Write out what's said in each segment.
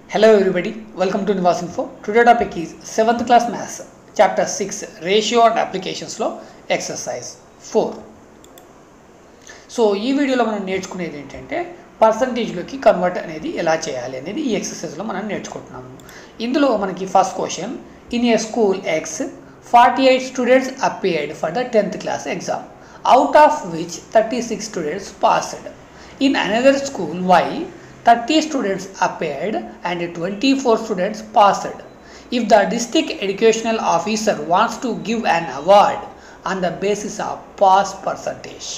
Hello everybody, welcome to Nivas Info. Today topic is 7th class maths, chapter 6, ratio and applications లో exercise 4. So ఈ వీడియోలో మనం నేర్చుకునేది ఏంటంటే పర్సంటేజ్లోకి కన్వర్ట్ అనేది ఎలా చేయాలి అనేది ఈ ఎక్సర్సైజ్లో మనం నేర్చుకుంటున్నాము ఇందులో మనకి first question in a school X forty eight students appeared for the tenth class exam out of which thirty six students passed in another school Y thirty students appeared and twenty four students passed if the district educational officer wants to give an award on the basis of pass percentage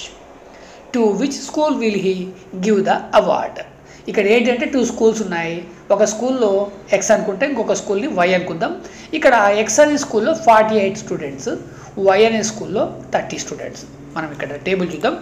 to which school will he give the award ఇక్కడ ఏంటంటే two schools ఉన్నాయి ఒక స్కూల్లో X అనుకుంటే ఇంకొక స్కూల్ని why అనుకుందాం ఇక్కడ ఎక్స్ అనే స్కూల్లో ఫార్టీ ఎయిట్ స్టూడెంట్స్ వై అనే స్కూల్లో థర్టీ స్టూడెంట్స్ మనం ఇక్కడ టేబుల్ చూద్దాం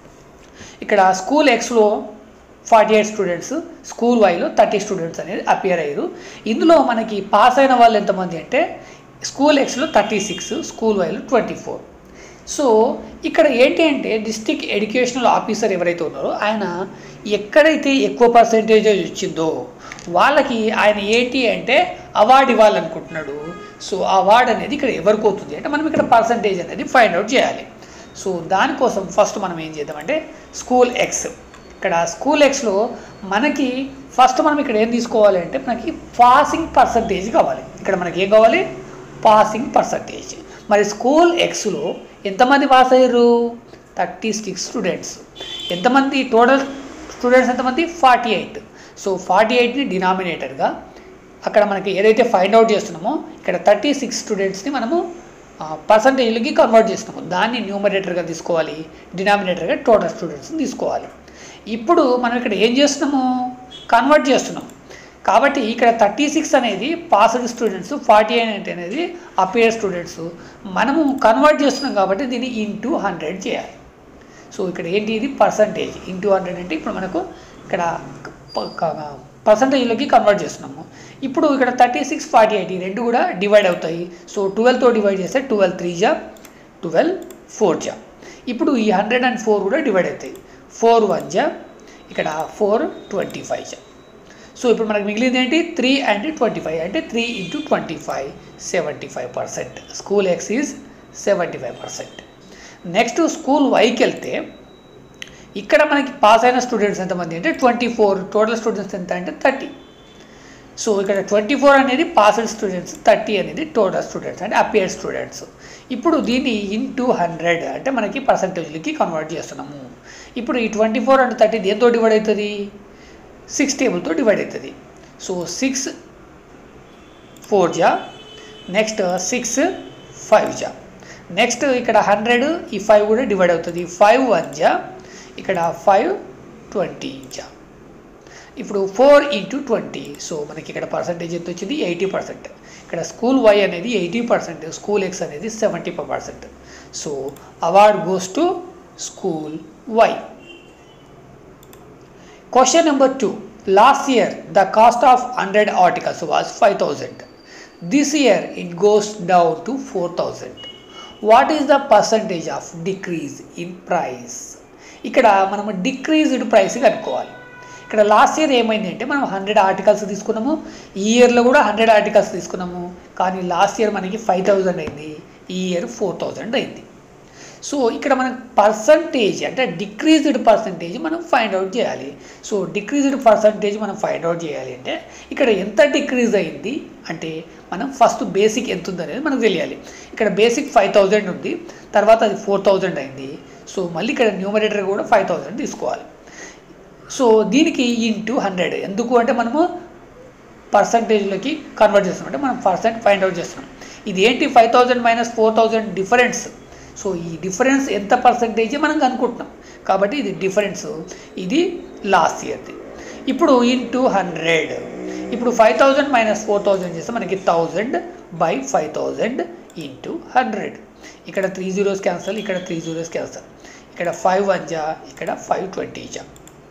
ఇక్కడ స్కూల్ ఎక్స్లో ఫార్టీ ఎయిట్ స్టూడెంట్స్ స్కూల్ వైలో థర్టీ స్టూడెంట్స్ అనేది అపియర్ అయ్యారు ఇందులో మనకి పాస్ అయిన వాళ్ళు ఎంతమంది అంటే స్కూల్ ఎక్స్లో థర్టీ సిక్స్ స్కూల్ వైలో ట్వంటీ ఫోర్ సో ఇక్కడ ఏంటి అంటే డిస్టిక్ ఎడ్యుకేషనల్ ఆఫీసర్ ఎవరైతే ఉన్నారో ఆయన ఎక్కడైతే ఎక్కువ పర్సంటేజ్ వచ్చిందో వాళ్ళకి ఆయన ఏంటి అంటే అవార్డు ఇవ్వాలనుకుంటున్నాడు సో ఆ అవార్డు అనేది ఇక్కడ ఎవరికి అవుతుంది అంటే మనం ఇక్కడ పర్సంటేజ్ అనేది ఫైండ్ అవుట్ చేయాలి సో దానికోసం ఫస్ట్ మనం ఏం చేద్దామంటే స్కూల్ ఎక్స్ ఇక్కడ స్కూల్ ఎక్స్లో మనకి ఫస్ట్ మనం ఇక్కడ ఏం తీసుకోవాలి అంటే మనకి పాసింగ్ పర్సంటేజ్ కావాలి ఇక్కడ మనకి ఏం కావాలి పాసింగ్ పర్సంటేజ్ మరి స్కూల్ ఎక్స్లో ఎంతమంది పాస్ అయ్యారు థర్టీ సిక్స్ స్టూడెంట్స్ ఎంతమంది టోటల్ స్టూడెంట్స్ ఎంతమంది ఫార్టీ ఎయిట్ సో ఫార్టీ ఎయిట్ని డినామినేటర్గా అక్కడ మనకి ఏదైతే ఫైండ్ అవుట్ చేస్తున్నామో ఇక్కడ థర్టీ సిక్స్ స్టూడెంట్స్ని మనము పర్సంటేజ్లకి కన్వర్ట్ చేస్తున్నాము దాన్ని న్యూమరేటర్గా తీసుకోవాలి డినామినేటర్గా టోటల్ స్టూడెంట్స్ని తీసుకోవాలి ఇప్పుడు మనం ఇక్కడ ఏం చేస్తున్నాము కన్వర్ట్ చేస్తున్నాం కాబట్టి ఇక్కడ థర్టీ సిక్స్ అనేది పాస్డ్ స్టూడెంట్స్ ఫార్టీ ఎయిట్ అనేది అపియర్ స్టూడెంట్స్ మనము కన్వర్ట్ చేస్తున్నాం కాబట్టి దీన్ని ఇంటూ హండ్రెడ్ చేయాలి సో ఇక్కడ ఏంటి ఇది పర్సంటేజ్ ఇంటూ హండ్రెడ్ అంటే ఇప్పుడు మనకు ఇక్కడ పర్సంటేజ్లోకి కన్వర్ట్ చేస్తున్నాము ఇప్పుడు ఇక్కడ థర్టీ సిక్స్ ఫార్టీ ఎయిట్ ఈ రెండు కూడా డివైడ్ అవుతాయి సో ట్వెల్వ్తో డివైడ్ చేస్తే ట్వెల్వ్ త్రీ జా ట్వెల్వ్ ఫోర్ జా ఇప్పుడు ఈ హండ్రెడ్ అండ్ ఫోర్ కూడా డివైడ్ అవుతాయి ఫోర్ వన్ జా ఇక్కడ ఫోర్ ట్వంటీ ఫైవ్ జా సో ఇప్పుడు మనకు మిగిలింది ఏంటి త్రీ అండ్ ట్వంటీ ఫైవ్ అంటే three into twenty five seventy five percent school X is seventy five percent next school వైకి వెళ్తే ఇక్కడ మనకి పాస్ అయిన స్టూడెంట్స్ ఎంతమంది అంటే ట్వంటీ ఫోర్ టోటల్ స్టూడెంట్స్ ఎంత అంటే థర్టీ సో ఇక్కడ ట్వంటీ ఫోర్ అనేది పాస్డ్ స్టూడెంట్స్ థర్టీ అనేది టోటల్ స్టూడెంట్స్ అంటే అపియర్ స్టూడెంట్స్ ఇప్పుడు దీన్ని ఇంటూ హండ్రెడ్ అంటే మనకి పర్సంటేజ్లకి కన్వర్ట్ చేస్తున్నాము ఇప్పుడు ఈ ట్వంటీ ఫోర్ అండ్ థర్టీ దేంతో డివైడ్ అవుతుంది సిక్స్ టేబుల్తో డివైడ్ అవుతుంది సో సిక్స్ ఫోర్ జా నెక్స్ట్ సిక్స్ ఫైవ్ జా నెక్స్ట్ ఇక్కడ హండ్రెడ్ ఈ ఫైవ్ కూడా డివైడ్ అవుతుంది ఫైవ్ వన్ జా ఇక్కడ ఫైవ్ ట్వంటీ జా ఇప్పుడు ఫోర్ ఇంటూ ట్వంటీ సో మనకి ఇక్కడ పర్సంటేజ్ ఎంత వచ్చింది ఎయిటీ పర్సెంట్ ఇక్కడ స్కూల్ వై అనేది ఎయిటీ పర్సెంట్ స్కూల్ ఎక్స్ అనేది seventy five percent so award goes to school Y Question number 2. Last year, the cost of 100 articles was 5000. This year, it goes down to 4000. What is the percentage of decrease in price? ఇక్కడ మనం decreased price కనుక్కోవాలి ఇక్కడ last year ఏమైందంటే మనం hundred articles తీసుకున్నాము ఈ ఇయర్లో కూడా హండ్రెడ్ ఆర్టికల్స్ తీసుకున్నాము కానీ లాస్ట్ ఇయర్ మనకి ఫైవ్ థౌజండ్ అయింది ఈ ఇయర్ ఫోర్ థౌజండ్ అయింది సో ఇక్కడ మనం పర్సంటేజ్ అంటే డిక్రీజ్డ్ పర్సంటేజ్ మనం ఫైండ్ అవుట్ చేయాలి సో డిక్రీజ్డ్ పర్సంటేజ్ మనం ఫైండ్ అవుట్ చేయాలి అంటే ఇక్కడ ఎంత డిక్రీజ్ అయింది అంటే మనం ఫస్ట్ బేసిక్ ఎంత ఉంది అనేది మనకు తెలియాలి ఇక్కడ బేసిక్ ఫైవ్ థౌజండ్ ఉంది తర్వాత అది ఫోర్ థౌజండ్ అయింది సో మళ్ళీ ఇక్కడ న్యూమరేటర్ కూడా ఫైవ్ థౌజండ్ తీసుకోవాలి సో దీనికి ఇంటూ హండ్రెడ్ ఎందుకు అంటే మనము పర్సంటేజ్లోకి కన్వర్ట్ చేస్తున్నాం అంటే మనం పర్సెంట్ ఫైండ్ అవుట్ చేస్తున్నాం ఇది ఏంటి five thousand minus four thousand difference so ఈ డిఫరెన్స్ ఎంత పర్సంటేజ్ మనం కనుక్కుంటున్నాం కాబట్టి ఇది డిఫరెన్స్ ఇది లాస్ట్ ఇయర్ది ఇప్పుడు ఇంటూ హండ్రెడ్ ఇప్పుడు five thousand minus four thousand చేస్తే మనకి thousand by five thousand into hundred ఇక్కడ త్రీ జీరోస్ క్యాన్సల్ ఇక్కడ త్రీ జీరోస్ క్యాన్సల్ ఇక్కడ ఫైవ్ వన్ జా ఇక్కడ ఫైవ్ ట్వంటీ జా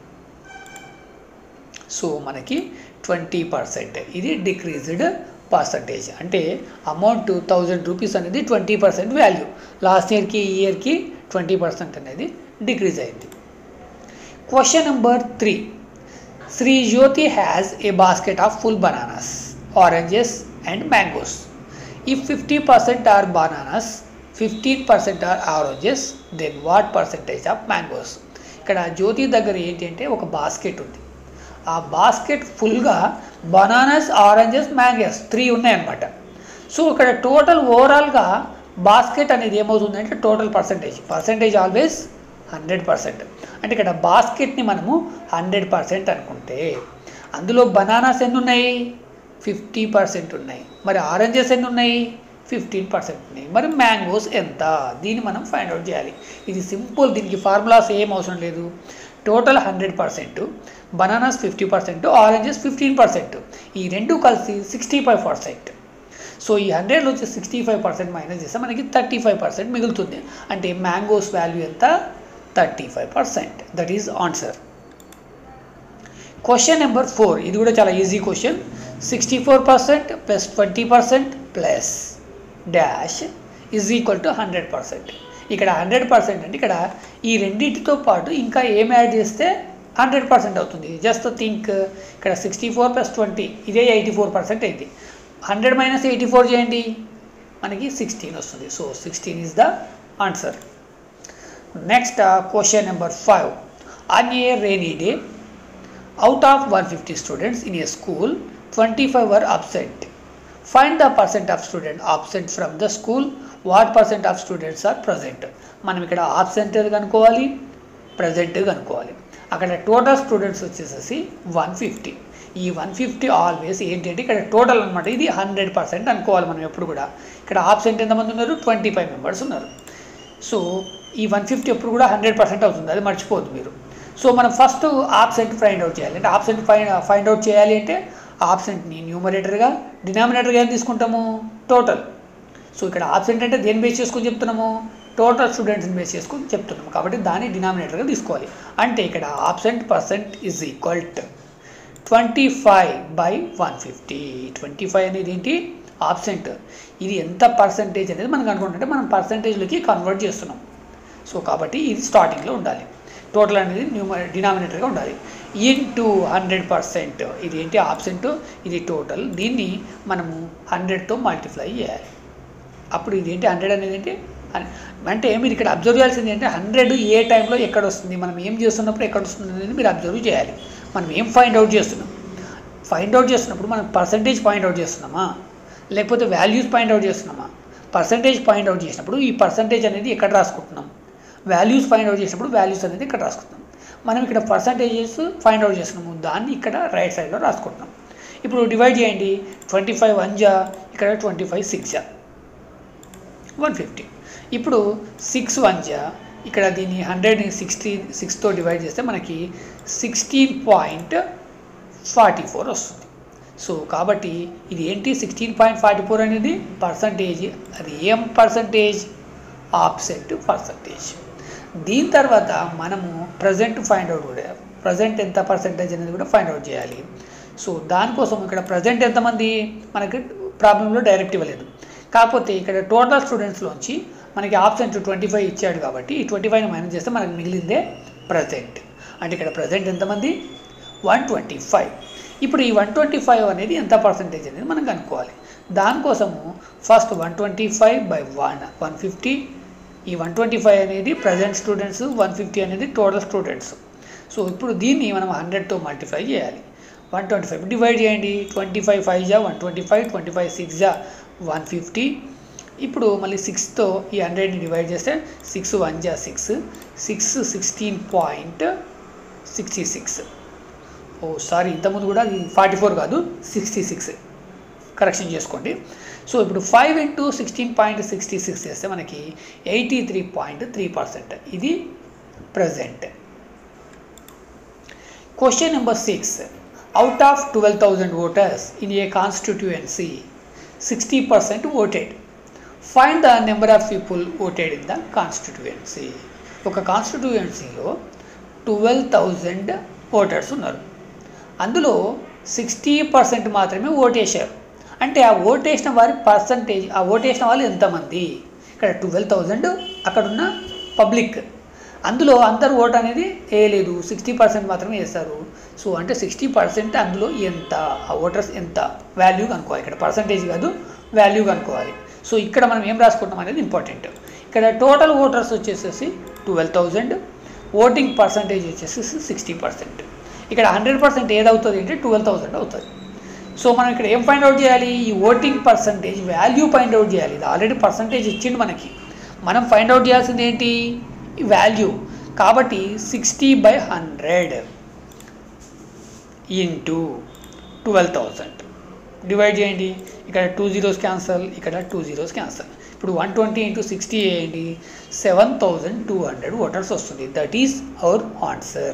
సో మనకి ట్వంటీ పర్సెంట్ ఇది డిక్రీజ్డ్ పర్సంటేజ్ అంటే అమౌంట్ థౌజండ్ రూపీస్ అనేది ట్వంటీ పర్సెంట్ వాల్యూ లాస్ట్ ఇయర్కి ఈ ఇయర్కి ట్వంటీ పర్సెంట్ అనేది డిక్రీజ్ అయింది question number three Sri Jyothi has a basket of full bananas oranges and mangoes if fifty percent are bananas fifteen percent are oranges then what percentage of mangoes ఇక్కడ జ్యోతి దగ్గర ఏంటి అంటే ఒక బాస్కెట్ ఉంది ఆ బాస్కెట్ ఫుల్గా బనానాస్ ఆరెంజెస్ మ్యాంగోస్ త్రీ ఉన్నాయన్నమాట so ఇక్కడ టోటల్ ఓవరాల్గా బాస్కెట్ అనేది ఏమవుతుందంటే total percentage percentage always hundred percent అంటే ఇక్కడ బాస్కెట్ని మనము హండ్రెడ్ పర్సెంట్ అనుకుంటే అందులో బనానాస్ ఎన్ని ఉన్నాయి ఫిఫ్టీ పర్సెంట్ ఉన్నాయి మరి ఆరెంజెస్ ఎన్ని ఉన్నాయి ఫిఫ్టీన్ పర్సెంట్ ఉన్నాయి మరి మ్యాంగోస్ ఎంత దీన్ని మనం ఫైండ్ అవుట్ చేయాలి ఇది సింపుల్ దీనికి ఫార్ములాస్ ఏం అవసరం లేదు total hundred percent bananas fifty percent oranges fifteen percent ఈ రెండు కలిసి సిక్స్టీ ఫైవ్ పర్సెంట్ సో ఈ హండ్రెడ్లో వచ్చి సిక్స్టీ ఫైవ్ పర్సెంట్ మైనస్ చేస్తే మనకి థర్టీ ఫైవ్ పర్సెంట్ మిగులుతుంది అంటే మ్యాంగోస్ వాల్యూ ఎంత thirty five percent that is answer question number four ఇది కూడా చాలా easy question sixty four percent plus twenty percent plus dash is equal to hundred percent ఇక్కడ hundred percent అంటే ఇక్కడ ఈ రెండింటితో పాటు ఇంకా ఏం యాడ్ చేస్తే హండ్రెడ్ పర్సెంట్ అవుతుంది జస్ట్ థింక్ ఇక్కడ సిక్స్టీ ఫోర్ ప్లస్ ట్వంటీ ఇదే ఎయిటీ ఫోర్ పర్సెంట్ అయింది హండ్రెడ్ మైనస్ ఎయిటీ ఫోర్ చేయండి మనకి సిక్స్టీన్ వస్తుంది so sixteen is the answer next question number five on a rainy day out of one fifty students in a school twenty five were absent find the percent of student absent from the school what percent of students are present మనం ఇక్కడ absent కనుక్కోవాలి present కనుక్కోవాలి అక్కడ total students వచ్చేసేసి one fifty ఈ one fifty always ఏంటంటే ఇక్కడ total అనమాట ఇది హండ్రెడ్ పర్సెంట్ అనుకోవాలి మనం ఎప్పుడు కూడా ఇక్కడ ఆబ్సెంట్ ఎంతమంది ఉన్నారు ట్వంటీ ఫైవ్ మెంబర్స్ ఉన్నారు సో ఈ వన్ ఫిఫ్టీ ఎప్పుడు కూడా హండ్రెడ్ పర్సెంట్ అవుతుంది అది మర్చిపోవద్దు మీరు సో మనం ఫస్ట్ ఆబ్సెంట్ ఫైండ్ అవుట్ చేయాలి అంటే ఆబ్సెంట్ ఫైండ్ ఫైండ్ అవుట్ చేయాలి అంటే ఆబ్సెంట్ని న్యూమరేటర్గా డినామినేటర్గా ఏం తీసుకుంటాము టోటల్ సో ఇక్కడ ఆబ్సెంట్ అంటే దేని బేస్ చేసుకొని చెప్తున్నాము టోటల్ స్టూడెంట్స్ని బేస్ చేసుకొని చెప్తున్నాము కాబట్టి దాన్ని డినామినేటర్గా తీసుకోవాలి అంటే ఇక్కడ absent percent is equal to twenty five by one fifty twenty five అనేది ఏంటి ఆబ్సెంట్ ఇది ఎంత పర్సంటేజ్ అనేది మనకు అనుకుంటుంటే మనం పర్సంటేజ్లోకి కన్వర్ట్ చేస్తున్నాం సో కాబట్టి ఇది స్టార్టింగ్లో ఉండాలి టోటల్ అనేది న్యూమ డినామినేటర్గా ఉండాలి ఇంటూ హండ్రెడ్ పర్సెంట్ ఇది ఏంటి ఆబ్సెంట్ ఇది టోటల్ దీన్ని మనము హండ్రెడ్తో మల్టిప్లై చేయాలి అప్పుడు ఇది ఏంటి హండ్రెడ్ అనేది ఏంటి హన్- అంటే మీరు ఇక్కడ అబ్జర్వ్ చేయాల్సింది ఏంటంటే హండ్రెడ్ ఏ టైంలో ఎక్కడ వస్తుంది మనం ఏం చేస్తున్నప్పుడు ఎక్కడ వస్తుంది అనేది మీరు అబ్జర్వ్ చేయాలి మనం ఏం ఫైండ్ అవుట్ చేస్తున్నాం ఫైండ్ అవుట్ చేస్తున్నప్పుడు మనం పర్సంటేజ్ పాయింట్ అవుట్ చేస్తున్నామా లేకపోతే వాల్యూస్ పాయింట్ అవుట్ చేస్తున్నామా పర్సంటేజ్ పాయింట్ అవుట్ చేసినప్పుడు ఈ పర్సంటేజ్ అనేది ఎక్కడ రాసుకుంటున్నాం వాల్యూస్ ఫైండ్ అవుట్ చేసినప్పుడు వాల్యూస్ అనేది ఇక్కడ రాసుకుంటున్నాం మనం ఇక్కడ పర్సంటేజెస్ ఫైండ్ అవుట్ చేస్తున్నాము దాన్ని ఇక్కడ రైట్ సైడ్లో రాసుకుంటున్నాం ఇప్పుడు డివైడ్ చేయండి ట్వంటీ ఫైవ్ వన్ జా ఇక్కడ ట్వంటీ ఫైవ్ సిక్స్ జా వన్ ఫిఫ్టీ ఇప్పుడు సిక్స్ వన్ జా ఇక్కడ దీన్ని హండ్రెడ్ సిక్స్టీ సిక్స్తో డివైడ్ చేస్తే మనకి సిక్స్టీన్ పాయింట్ ఫార్టీ ఫోర్ వస్తుంది సో కాబట్టి ఇది ఏంటి సిక్స్టీన్ పాయింట్ ఫార్టీ ఫోర్ అనేది పర్సంటేజ్ అది ఏం పర్సంటేజ్ ఆప్సెట్ పర్సంటేజ్ దీని తర్వాత మనము ప్రజెంట్ ఫైండ్ అవుట్ కూడా ప్రజెంట్ ఎంత పర్సంటేజ్ అనేది కూడా ఫైండ్ అవుట్ చేయాలి సో దానికోసం ఇక్కడ ప్రజెంట్ ఎంతమంది మనకి ప్రాబ్లంలో డైరెక్ట్ ఇవ్వలేదు కాకపోతే ఇక్కడ టోటల్ స్టూడెంట్స్లోంచి మనకి ఆప్షన్ ట్వంటీ ఫైవ్ ఇచ్చాడు కాబట్టి ఈ ట్వంటీ ఫైవ్ మైనస్ చేస్తే మనకి మిగిలిందే ప్రజెంట్ అంటే ఇక్కడ ప్రజెంట్ ఎంతమంది వన్ ట్వంటీ ఫైవ్ ఇప్పుడు ఈ వన్ ట్వంటీ ఫైవ్ అనేది ఎంత పర్సెంటేజ్ అనేది మనం కనుక్కోవాలి దానికోసము first one twenty five by one one fifty ఈ వన్ ట్వంటీ ఫైవ్ అనేది ప్రజెంట్ స్టూడెంట్స్ వన్ ఫిఫ్టీ అనేది టోటల్ స్టూడెంట్స్ సో ఇప్పుడు దీన్ని మనం హండ్రెడ్తో మల్టిప్లై చేయాలి వన్ ట్వంటీ ఫైవ్ డివైడ్ చేయండి ట్వంటీ ఫైవ్ ఫైవ్ జా one twenty five twenty five six జా వన్ ఫిఫ్టీ ఇప్పుడు మళ్ళీ సిక్స్తో ఈ హండ్రెడ్ని డివైడ్ చేస్తే సిక్స్ వన్ జా six six sixteen point sixty six oh sorry ఇంతకుముందు కూడా అది ఫార్టీ ఫోర్ కాదు సిక్స్టీ సిక్స్ కరెక్షన్ చేసుకోండి సో ఇప్పుడు five into sixteen point sixty six చేస్తే మనకి eighty three point three percent ఇది present question number six out of twelve thousand voters in a constituency sixty percent voted find the number of people voted in the constituency ఒక కాన్స్టిట్యుయెన్సీలో twelve thousand voters ఉన్నారు అందులో sixty percent మాత్రమే ఓటేశారు అంటే ఆ ఓటేసిన వారి పర్సంటేజ్ ఆ ఓటేసిన వాళ్ళు ఎంతమంది ఇక్కడ ట్వెల్వ్ థౌజండ్ అక్కడున్న పబ్లిక్ అందులో అందరు ఓట్ అనేది వేయలేదు సిక్స్టీ పర్సెంట్ మాత్రమే వేస్తారు సో అంటే సిక్స్టీ పర్సెంట్ అందులో ఎంత ఆ ఓటర్స్ ఎంత వాల్యూ కనుక్కోవాలి ఇక్కడ పర్సంటేజ్ కాదు వాల్యూ కనుక్కోవాలి సో ఇక్కడ మనం ఏం రాసుకుంటాం అనేది ఇంపార్టెంట్ ఇక్కడ టోటల్ ఓటర్స్ వచ్చేసేసి ట్వెల్వ్ థౌజండ్ ఓటింగ్ పర్సంటేజ్ వచ్చేసి సిక్స్టీ పర్సెంట్ ఇక్కడ హండ్రెడ్ పర్సెంట్ ఏదవుతుంది అంటే ట్వెల్వ్ థౌజండ్ అవుతుంది సో మనం ఇక్కడ ఏం ఫైండ్ అవుట్ చేయాలి ఈ voting percentage value find out చేయాలి ఇది ఆల్రెడీ పర్సంటేజ్ ఇచ్చిండు మనకి మనం ఫైండ్ అవుట్ చేయాల్సింది ఏంటి ఈ వాల్యూ కాబట్టి sixty by hundred into twelve thousand divide చేయండి ఇక్కడ టూ జీరోస్ క్యాన్సల్ ఇక్కడ టూ జీరోస్ క్యాన్సల్ ఇప్పుడు వన్ ట్వంటీ ఇంటూ సిక్స్టీ చేయండి seven thousand two hundred voters వస్తుంది that is our answer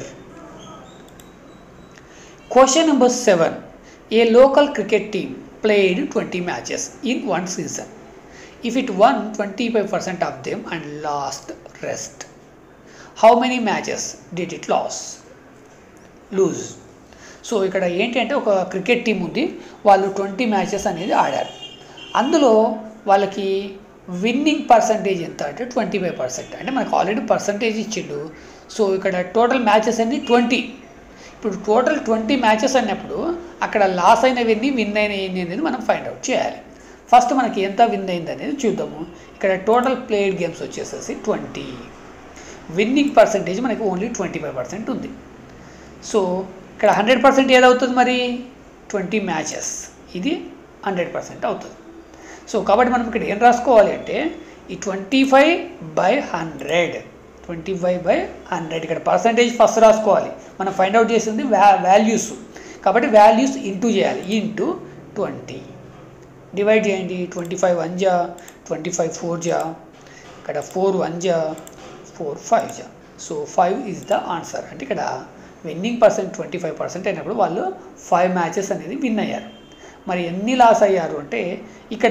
question number seven a local cricket team played twenty matches in one season if it won twenty five percent of them and lost rest how many matches did it loss lose so ఇక్కడ ఏంటి అంటే ఒక cricket team ఉంది వాళ్ళు twenty matches అనేది ఆడారు అందులో వాళ్ళకి విన్నింగ్ పర్సంటేజ్ ఎంత అంటే ట్వంటీ ఫైవ్ పర్సెంట్ అంటే మనకు ఆల్రెడీ పర్సంటేజ్ ఇచ్చిండు సో ఇక్కడ టోటల్ మ్యాచెస్ అనేది ట్వంటీ ఇప్పుడు టోటల్ ట్వంటీ మ్యాచెస్ అన్నప్పుడు అక్కడ లాస్ అయినవన్నీ విన్ అయినవి అనేది మనం ఫైండ్ అవుట్ చేయాలి ఫస్ట్ మనకి ఎంత విన్ అయింది అనేది చూద్దాము ఇక్కడ టోటల్ ప్లేడ్ గేమ్స్ వచ్చేసేసి ట్వంటీ విన్నింగ్ పర్సంటేజ్ మనకి ఓన్లీ ట్వంటీ ఫైవ్ పర్సెంట్ ఉంది సో ఇక్కడ హండ్రెడ్ పర్సెంట్ ఏదవుతుంది మరి ట్వంటీ మ్యాచెస్ ఇది హండ్రెడ్ పర్సెంట్ అవుతుంది సో కాబట్టి మనం ఇక్కడ ఏం రాసుకోవాలి అంటే ఈ twenty five by hundred twenty five by hundred ఇక్కడ పర్సంటేజ్ ఫస్ట్ రాసుకోవాలి మనం ఫైండ్ అవుట్ చేసింది వ్యా వాల్యూస్ కాబట్టి వాల్యూస్ ఇంటూ చేయాలి ఇంటూ ట్వంటీ డివైడ్ చేయండి ట్వంటీ ఫైవ్ వన్ జా ట్వంటీ ఫైవ్ ఫోర్ జా ఇక్కడ ఫోర్ వన్ జా ఫోర్ ఫైవ్ జా so five is the answer అంటే ఇక్కడ winning percent twenty five percent అయినప్పుడు వాళ్ళు ఫైవ్ మ్యాచెస్ అనేది విన్ అయ్యారు మరి ఎన్ని లాస్ అయ్యారు అంటే ఇక్కడ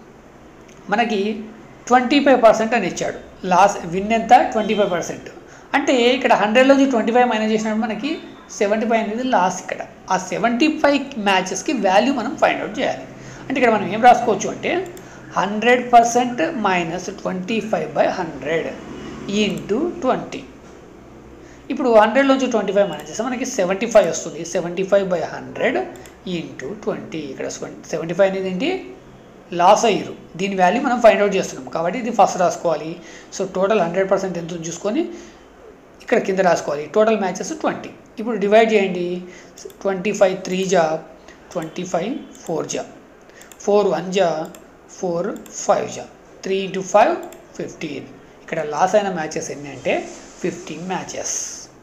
మనకి ట్వంటీ ఫైవ్ పర్సెంట్ అని ఇచ్చాడు లాస్ విన్ ఎంత ట్వంటీ ఫైవ్ పర్సెంట్ అంటే ఇక్కడ హండ్రెడ్లోంచి ట్వంటీ ఫైవ్ మైనస్ చేసినప్పుడు మనకి సెవెంటీ ఫైవ్ అనేది లాస్ ఇక్కడ ఆ సెవెంటీ ఫైవ్ మ్యాచెస్కి వాల్యూ మనం ఫైండ్ అవుట్ చేయాలి అంటే ఇక్కడ మనం ఏం రాసుకోవచ్చు అంటే hundred percent minus twenty five by hundred into twenty ఇప్పుడు హండ్రెడ్లోంచి ట్వంటీ ఫైవ్ మైనస్ చేస్తే మనకి సెవెంటీ ఫైవ్ వస్తుంది seventy five by hundred into twenty ఇక్కడ సెవెంటీ ఫైవ్ అనేది ఏంటి లాస్ అయ్యారు దీని వాల్యూ మనం ఫైండ్ అవుట్ చేస్తున్నాం కాబట్టి ఇది ఫస్ట్ రాసుకోవాలి సో టోటల్ హండ్రెడ్ పర్సెంట్ ఎంత ఉందో చూసుకొని ఇక్కడ కింద రాసుకోవాలి టోటల్ మ్యాచెస్ ట్వంటీ ఇప్పుడు డివైడ్ చేయండి ట్వంటీ ఫైవ్ త్రీ జా ట్వంటీ ఫైవ్ ఫోర్ జా ఫోర్ వన్ జా ఫోర్ ఫైవ్ జా త్రీ ఇంటూ ఫైవ్ ఫిఫ్టీన్ ఇక్కడ లాస్ అయిన మ్యాచెస్ ఎన్ని అంటే fifteen matches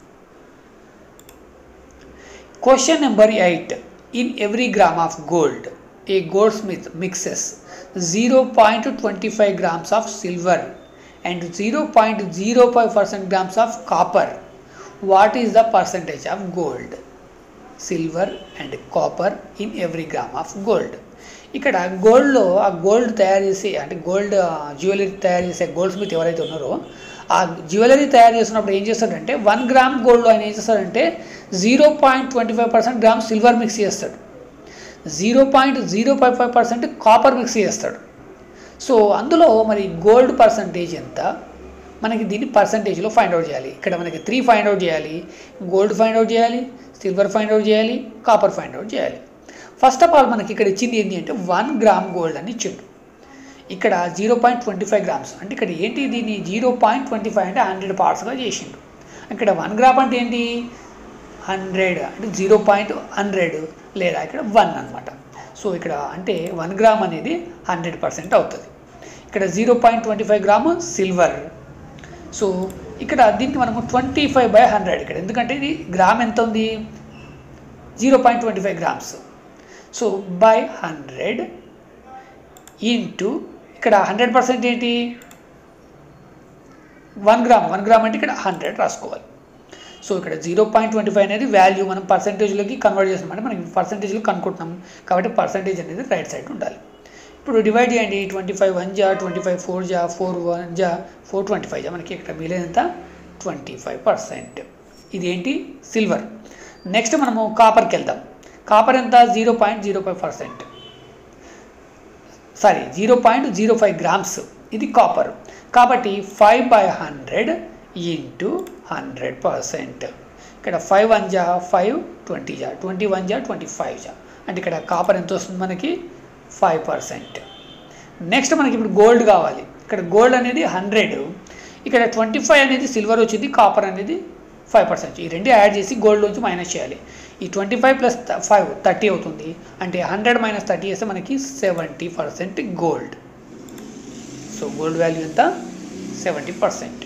question number eight in every gram of gold a goldsmith mixes zero point twenty five grams of silver and zero point zero five percent grams of copper what is the percentage of gold silver and copper in every gram of gold ఇక్కడ గోల్డ్లో ఆ gold తయారు చేసి అంటే gold jewellery తయారు చేసే gold Smith ఎవరైతే ఉన్నారో ఆ జ్యువెలరీ తయారు చేసినప్పుడు ఏం చేస్తాడంటే వన్ గ్రామ్ గోల్డ్లో ఆయన ఏం చేస్తాడంటే zero point twenty five percent gram silver mix చేస్తాడు zero point zero five five percent copper mix చేస్తాడు సో అందులో మరి గోల్డ్ పర్సంటేజ్ ఎంత మనకి దీన్ని పర్సంటేజ్లో ఫైండ్ అవుట్ చేయాలి ఇక్కడ మనకి త్రీ ఫైండ్ అవుట్ చేయాలి గోల్డ్ ఫైండ్ అవుట్ చేయాలి సిల్వర్ ఫైండ్ అవుట్ చేయాలి కాపర్ ఫైండ్ అవుట్ చేయాలి ఫస్ట్ ఆఫ్ ఆల్ మనకి ఇక్కడ ఇచ్చింది ఏంటి అంటే వన్ గ్రామ్ గోల్డ్ అని ఇచ్చిండు ఇక్కడ zero point twenty five grams అంటే ఇక్కడ ఏంటి దీన్ని జీరో పాయింట్ ట్వంటీ ఫైవ్ అంటే హండ్రెడ్ పార్ట్స్గా చేసిండు ఇక్కడ వన్ గ్రామ్ అంటే ఏంటి హండ్రెడ్ అంటే జీరో పాయింట్ హండ్రెడ్ లేదా ఇక్కడ వన్ అనమాట సో ఇక్కడ అంటే వన్ గ్రామ్ అనేది హండ్రెడ్ పర్సెంట్ అవుతుంది ఇక్కడ zero point twenty five gram silver so ఇక్కడ దీనికి మనము ట్వంటీ ఫైవ్ బై హండ్రెడ్ ఇక్కడ ఎందుకంటే ఇది గ్రామ్ ఎంత ఉంది zero point twenty five grams so by hundred into ఇక్కడ హండ్రెడ్ పర్సెంట్ ఏంటి వన్ గ్రామ్ వన్ గ్రామ్ అంటే ఇక్కడ హండ్రెడ్ రాసుకోవాలి సో ఇక్కడ జీరో పాయింట్ ట్వంటీ ఫైవ్ అనేది వాల్యూ మనం పర్సంటేజ్లోకి కన్వర్ట్ చేస్తున్నాం అంటే మనం పర్సంటేజ్లో కనుక్కుంటున్నాం కాబట్టి పర్సంటేజ్ అనేది రైట్ సైడ్ ఉండాలి ఇప్పుడు డివైడ్ చేయండి ట్వంటీ ఫైవ్ వన్ జా ట్వంటీ ఫైవ్ ఫోర్ జా ఫోర్ వన్ జా ఫోర్ ట్వంటీ ఫైవ్ జా మనకి ఇక్కడ మిగిలినంత ట్వంటీ ఫైవ్ పర్సెంట్ ఇదేంటి సిల్వర్ నెక్స్ట్ మనము కాపర్కి వెళ్దాం కాపర్ ఎంత zero point zero five percent sorry zero point zero five grams ఇది కాపర్ కాబట్టి five by hundred into hundred percent ఇక్కడ ఫైవ్ వన్ జా ఫైవ్ ట్వంటీ జా ట్వంటీ వన్ జా ట్వంటీ ఫైవ్ జా అంటే ఇక్కడ కాపర్ ఎంత వస్తుంది మనకి ఫైవ్ పర్సెంట్ నెక్స్ట్ మనకి ఇప్పుడు గోల్డ్ కావాలి ఇక్కడ గోల్డ్ అనేది హండ్రెడ్ ఇక్కడ ట్వంటీ ఫైవ్ అనేది సిల్వర్ వచ్చింది కాపర్ అనేది ఫైవ్ పర్సెంట్ ఈ రెండు యాడ్ చేసి గోల్డ్ నుంచి మైనస్ చేయాలి ఈ twenty five plus five thirty అవుతుంది అంటే హండ్రెడ్ మైనస్ థర్టీ చేస్తే మనకి seventy percent gold so gold value ఎంత seventy percent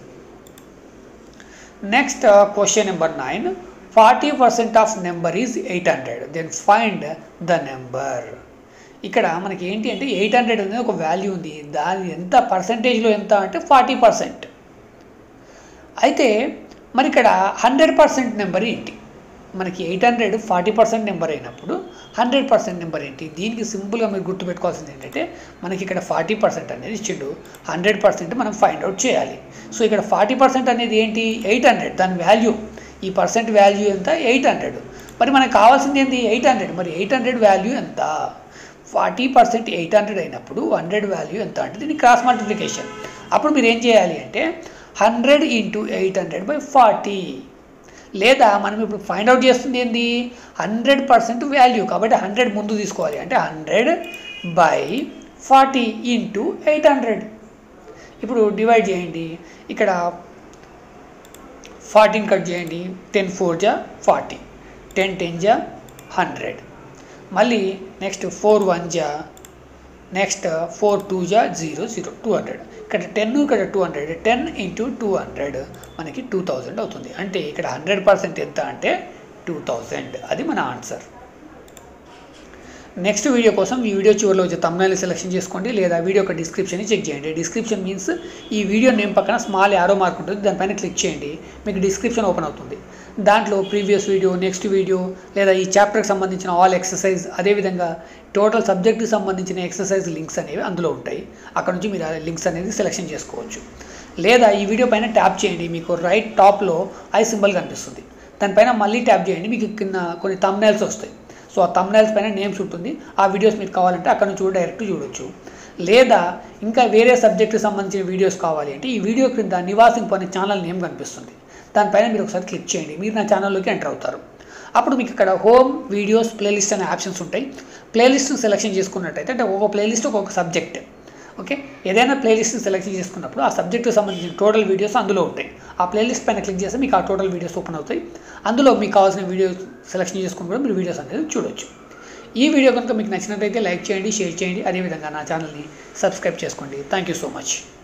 next question number nine forty percent of number is eight hundred then find the number ఇక్కడ మనకి ఏంటి అంటే eight hundred అనేది ఒక వాల్యూ ఉంది దాని ఎంత పర్సంటేజ్లో ఎంత అంటే ఫార్టీ పర్సెంట్ అయితే మరి ఇక్కడ హండ్రెడ్ పర్సెంట్ నెంబర్ ఏంటి మనకి eight hundred forty percent number అయినప్పుడు హండ్రెడ్ పర్సెంట్ నెంబర్ ఏంటి దీనికి సింపుల్గా మీరు గుర్తుపెట్టుకోవాల్సింది ఏంటంటే మనకి ఇక్కడ ఫార్టీ పర్సెంట్ అనేది ఇచ్చిండు హండ్రెడ్ పర్సెంట్ మనం ఫైండ్ అవుట్ చేయాలి సో ఇక్కడ ఫార్టీ పర్సెంట్ అనేది ఏంటి ఎయిట్ హండ్రెడ్ దాని వాల్యూ ఈ పర్సెంట్ వాల్యూ ఎంత ఎయిట్ హండ్రెడ్ మరి మనకు కావాల్సింది ఏంటి ఎయిట్ హండ్రెడ్ మరి ఎయిట్ హండ్రెడ్ వాల్యూ ఎంత ఫార్టీ పర్సెంట్ ఎయిట్ హండ్రెడ్ అయినప్పుడు హండ్రెడ్ వాల్యూ ఎంత అంటే దీన్ని క్రాస్ మల్టిప్లికేషన్ అప్పుడు మీరు ఏం చేయాలి అంటే hundred into eight hundred by forty లేదా మనం ఇప్పుడు ఫైండ్ అవుట్ చేస్తుంది ఏంది హండ్రెడ్ పర్సెంట్ వాల్యూ కాబట్టి హండ్రెడ్ ముందు తీసుకోవాలి అంటే hundred by forty into eight hundred ఇప్పుడు డివైడ్ చేయండి ఇక్కడ ఫార్టీన్ కట్ చేయండి టెన్ ఫోర్ జా ఫార్టీ టెన్ టెన్ జా హండ్రెడ్ మళ్ళీ నెక్స్ట్ ఫోర్ వన్ జా నెక్స్ట్ ఫోర్ టూ జా జీరో జీరో టూ హండ్రెడ్ ఇక్కడ టెన్ ఇక్కడ two hundred ten into two hundred మనకి టూ థౌజండ్ అవుతుంది అంటే ఇక్కడ హండ్రెడ్ పర్సెంట్ ఎంత అంటే టూ థౌజండ్ అది మన ఆన్సర్ నెక్స్ట్ వీడియో కోసం ఈ వీడియో చివరిలో వచ్చే తమ్నైల్ సెలెక్షన్ చేసుకోండి లేదా వీడియో యొక్క డిస్క్రిప్షన్ని చెక్ చేయండి డిస్క్రిప్షన్ మీన్స్ ఈ వీడియో నేమ్ పక్కన స్మాల్ యారో మార్క్ ఉంటుంది దానిపైన క్లిక్ చేయండి మీకు డిస్క్రిప్షన్ ఓపెన్ అవుతుంది దాంట్లో ప్రీవియస్ వీడియో నెక్స్ట్ వీడియో లేదా ఈ చాప్టర్కి సంబంధించిన ఆల్ ఎక్సర్సైజ్ అదేవిధంగా టోటల్ సబ్జెక్ట్కి సంబంధించిన ఎక్సర్సైజ్ లింక్స్ అనేవి అందులో ఉంటాయి అక్కడ నుంచి మీరు ఆ లింక్స్ అనేది సెలెక్షన్ చేసుకోవచ్చు లేదా ఈ వీడియో పైన ట్యాప్ చేయండి మీకు రైట్ టాప్లో ఐ సింబల్ కనిపిస్తుంది దానిపైన మళ్ళీ ట్యాప్ చేయండి మీకు కింద కొన్ని తమ్నైల్స్ వస్తాయి సో ఆ తమ్నైల్స్ పైన నేమ్స్ ఉంటుంది ఆ వీడియోస్ మీకు కావాలంటే అక్కడ నుంచి కూడా డైరెక్ట్ చూడొచ్చు లేదా ఇంకా వేరే సబ్జెక్ట్కి సంబంధించిన వీడియోస్ కావాలి అంటే ఈ వీడియో క్రింద నివాసింగ్ పని ఛానల్ నేమ్ కనిపిస్తుంది దానిపైన మీరు ఒకసారి క్లిక్ చేయండి మీరు నా ఛానల్లోకి ఎంటర్ అవుతారు అప్పుడు మీకు ఇక్కడ హోమ్ వీడియోస్ ప్లేలిస్ట్ అనే ఆప్షన్స్ ఉంటాయి ప్లేలిస్ట్ సెలెక్షన్ చేసుకున్నట్టయితే అంటే ఒక్కొక్క ప్లేలిస్ట్ ఒక్కొక్క సబ్జెక్ట్ ఓకే ఏదైనా ప్లేలిస్ట్ సెలెక్ట్ చేసుకున్నప్పుడు ఆ సబ్జెక్ట్కి సంబంధించిన టోటల్ వీడియోస్ అందులో ఉంటాయి ఆ ప్లేలిస్ట్ పైన క్లిక్ చేస్తే మీకు ఆ టోటల్ వీడియోస్ ఓపెన్ అవుతాయి అందులో మీకు కావాల్సిన వీడియో సెలెక్షన్ చేసుకుని కూడా మీరు వీడియోస్ అనేది చూడొచ్చు ఈ వీడియో కనుక మీకు నచ్చినట్లయితే లైక్ చేయండి షేర్ చేయండి అదేవిధంగా నా ఛానల్ని సబ్స్క్రైబ్ చేసుకోండి థ్యాంక్ యూ సో మచ్